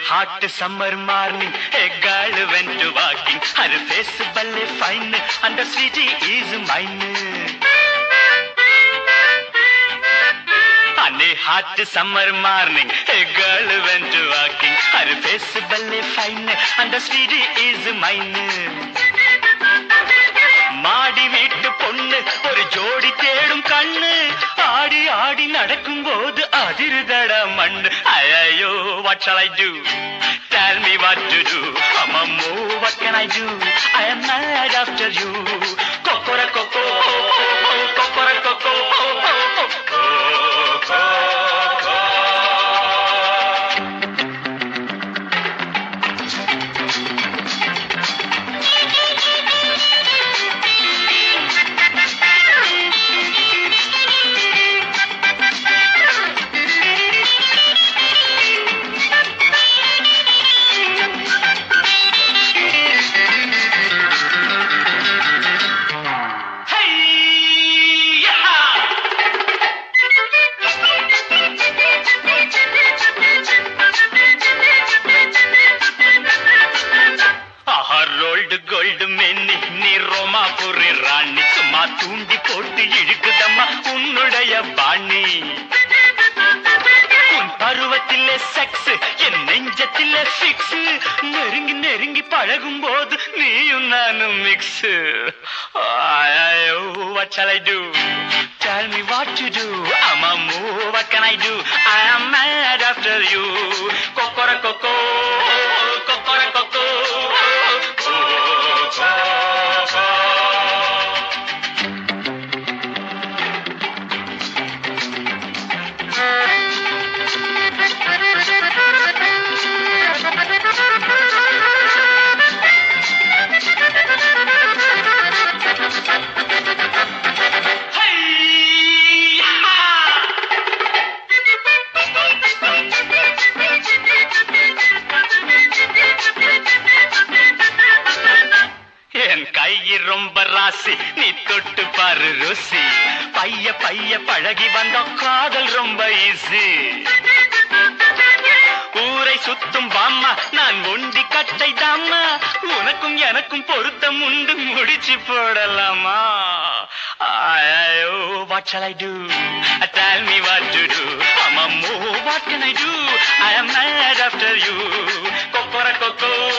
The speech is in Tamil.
hot summer morning, a girl went to walking. Her face ballet fine, and the sweetie is mine. On a hot summer morning, a girl went to walking. Her face ballet fine, and the sweetie is mine. மாடி வீட்டு பொண்ணு ஒரு ஜோடி தேடும் கண்ணு ஆடி ஆடி நடக்கும் போது அதிருதட மண்ணு ஐயோ what shall I do tell me what to do அம்மம்மோ what can I do I am mad after you கொக்கர கொக்கோ கொக்கர கொக்கோ Hey! ஆஹா ரோல்டு கோல்டு மென்னி நீ ரோமாபுரி ராணி சும்மா தூண்டி போட்டு இழுக்குதம்மா உன்னுடைய பாணி உன் பருவத்திலே செக்ஸ் என் நெஞ்சத்திலே ஃபிக்ஸ் நெருங்கி நெருங்கி பழகும் போது நீயும் நானும் mix what shall I do tell me what to do amamu what can I do I am mad after you kokora koko kokora koko Hey! என் கை ரொம்ப ராசி நீ தொட்டு பாரு ருசி பைய பைய பழகி வந்த காதல் ரொம்ப ஈஸி ஊரை சுத்தும் பாம்மா நான் ஒண்டி கட்டை தாம்மா உனக்கும் எனக்கும் பொருத்தம் உண்டு முடிச்சு போடலாமா ஐயோ what shall I do tell me what to do அம்மம்மோ what can I do I am mad after you கொக்கர கொக்கோ